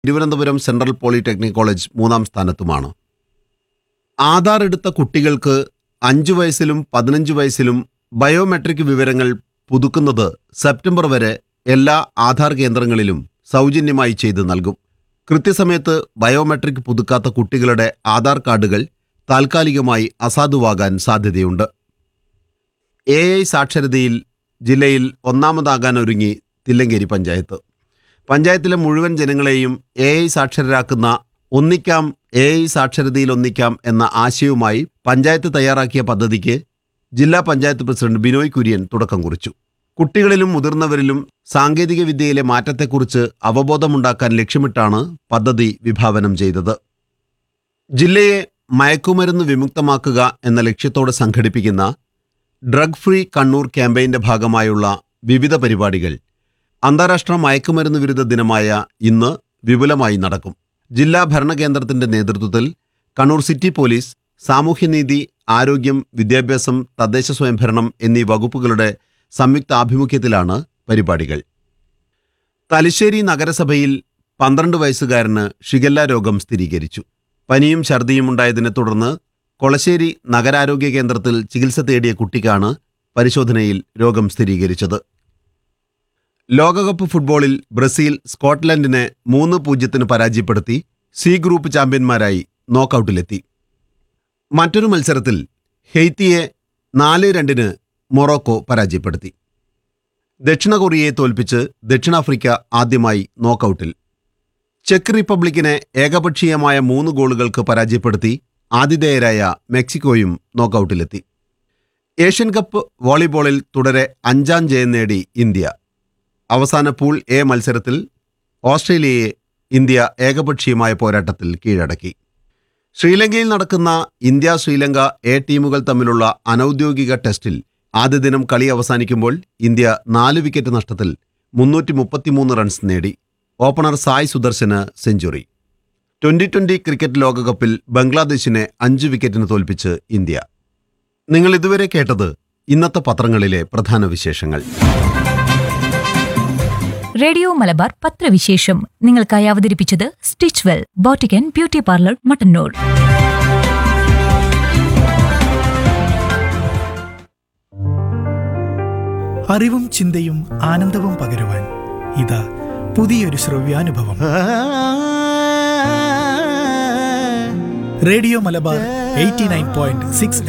Thiruvananthapuram central polytechnic college മൂന്നാം സ്ഥാനത്തുമാണ് ആധാർ എടുത്ത കുട്ടികൾക്ക് അഞ്ചു വയസ്സിലും പതിനഞ്ച് വയസ്സിലും ബയോമെട്രിക് വിവരങ്ങൾ പുതുക്കുന്നത് സെപ്റ്റംബർ വരെ എല്ലാ ആധാർ കേന്ദ്രങ്ങളിലും സൗജന്യമായി ചെയ്തു നൽകും കൃത്യസമയത്ത് ബയോമെട്രിക് പുതുക്കാത്ത കുട്ടികളുടെ ആധാർ കാർഡുകൾ താൽക്കാലികമായി അസാധുവാകാൻ സാധ്യതയുണ്ട് എ ഐ സാക്ഷരതയിൽ ജില്ലയിൽ ഒന്നാമതാകാൻ ഒരുങ്ങി തില്ലങ്കേരി പഞ്ചായത്ത് പഞ്ചായത്തിലെ മുഴുവൻ ജനങ്ങളെയും എ ഐ സാക്ഷരരാക്കുന്ന ഒന്നിക്കാം എ ഐ സാക്ഷരതയിൽ ഒന്നിക്കാം എന്ന ആശയവുമായി പഞ്ചായത്ത് തയ്യാറാക്കിയ പദ്ധതിക്ക് ജില്ലാ പഞ്ചായത്ത് പ്രസിഡന്റ് ബിനോയ് കുര്യൻ തുടക്കം കുറിച്ചു കുട്ടികളിലും മുതിർന്നവരിലും സാങ്കേതിക വിദ്യയിലെ മാറ്റത്തെക്കുറിച്ച് അവബോധമുണ്ടാക്കാൻ ലക്ഷ്യമിട്ടാണ് പദ്ധതി വിഭാവനം ചെയ്തത് ജില്ലയെ മയക്കുമരുന്ന് വിമുക്തമാക്കുക എന്ന ലക്ഷ്യത്തോടെ സംഘടിപ്പിക്കുന്ന ഡ്രഗ് ഫ്രീ കണ്ണൂർ ക്യാമ്പയിന്റെ ഭാഗമായുള്ള വിവിധ പരിപാടികൾ അന്താരാഷ്ട്ര മയക്കുമരുന്ന് വിരുദ്ധ ദിനമായ ഇന്ന് വിപുലമായി നടക്കും ജില്ലാ ഭരണകേന്ദ്രത്തിന്റെ നേതൃത്വത്തിൽ കണ്ണൂർ സിറ്റി പോലീസ് സാമൂഹ്യനീതി ആരോഗ്യം വിദ്യാഭ്യാസം തദ്ദേശ സ്വയംഭരണം എന്നീ വകുപ്പുകളുടെ സംയുക്ത ആഭിമുഖ്യത്തിലാണ് പരിപാടികൾ തലശ്ശേരി നഗരസഭയിൽ പന്ത്രണ്ട് വയസ്സുകാരന് ഷിഗല്ല രോഗം സ്ഥിരീകരിച്ചു പനിയും ഛർദിയും ഉണ്ടായതിനെ തുടർന്ന് കൊളശ്ശേരി നഗരാരോഗ്യ കേന്ദ്രത്തിൽ ചികിത്സ തേടിയ കുട്ടിക്കാണ് പരിശോധനയിൽ രോഗം സ്ഥിരീകരിച്ചത് ലോകകപ്പ് ഫുട്ബോളിൽ ബ്രസീൽ സ്കോട്ട്ലൻഡിനെ മൂന്ന് പൂജ്യത്തിന് പരാജയപ്പെടുത്തി സി ഗ്രൂപ്പ് ചാമ്പ്യന്മാരായി നോക്കൌട്ടിലെത്തി മറ്റൊരു മത്സരത്തിൽ ഹെയ്ത്തിയെ നാല് രണ്ടിന് മൊറോക്കോ പരാജയപ്പെടുത്തി ദക്ഷിണ കൊറിയയെ തോൽപ്പിച്ച് ദക്ഷിണാഫ്രിക്ക ആദ്യമായി നോക്കൌട്ടിൽ ചെക്ക് റിപ്പബ്ലിക്കിനെ ഏകപക്ഷീയമായ മൂന്ന് ഗോളുകൾക്ക് പരാജയപ്പെടുത്തി ആതിഥേയരായ മെക്സിക്കോയും നോക്കൌട്ടിലെത്തി ഏഷ്യൻ കപ്പ് വോളിബോളിൽ തുടരെ അഞ്ചാം ജയം നേടി ഇന്ത്യ അവസാന പൂൾ എ മത്സരത്തിൽ ഓസ്ട്രേലിയയെ ഇന്ത്യ ഏകപക്ഷീയമായ പോരാട്ടത്തിൽ കീഴടക്കി ശ്രീലങ്കയിൽ നടക്കുന്ന ഇന്ത്യ ശ്രീലങ്ക എ ടീമുകൾ തമ്മിലുള്ള അനൌദ്യോഗിക ടെസ്റ്റിൽ ആദ്യ ദിനം കളി അവസാനിക്കുമ്പോൾ ഇന്ത്യ നാല് വിക്കറ്റ് നഷ്ടത്തിൽ മുന്നൂറ്റി മുപ്പത്തിമൂന്ന് റൺസ് നേടി ഓപ്പണർ സായ് സുദർശന് സെഞ്ചുറി ട്വന്റി ട്വന്റി ക്രിക്കറ്റ് ലോകകപ്പിൽ ബംഗ്ലാദേശിനെ അഞ്ച് വിക്കറ്റിന് തോൽപ്പിച്ച് ഇന്ത്യ നിങ്ങൾ ഇതുവരെ കേട്ടത് ഇന്നത്തെ പത്രങ്ങളിലെ പ്രധാന വിശേഷങ്ങൾ റേഡിയോ മലബാർ പത്രവിശേഷം നിങ്ങൾക്കായി അവതരിപ്പിച്ചത് stitch well boutique and beauty parlour Mattannur അറിവും ചിന്തയും ആനന്ദവും പകരുവാൻ ഇതാ പുതിയൊരു ശ്രവ്യാനുഭവം radio Malabar eighty nine point six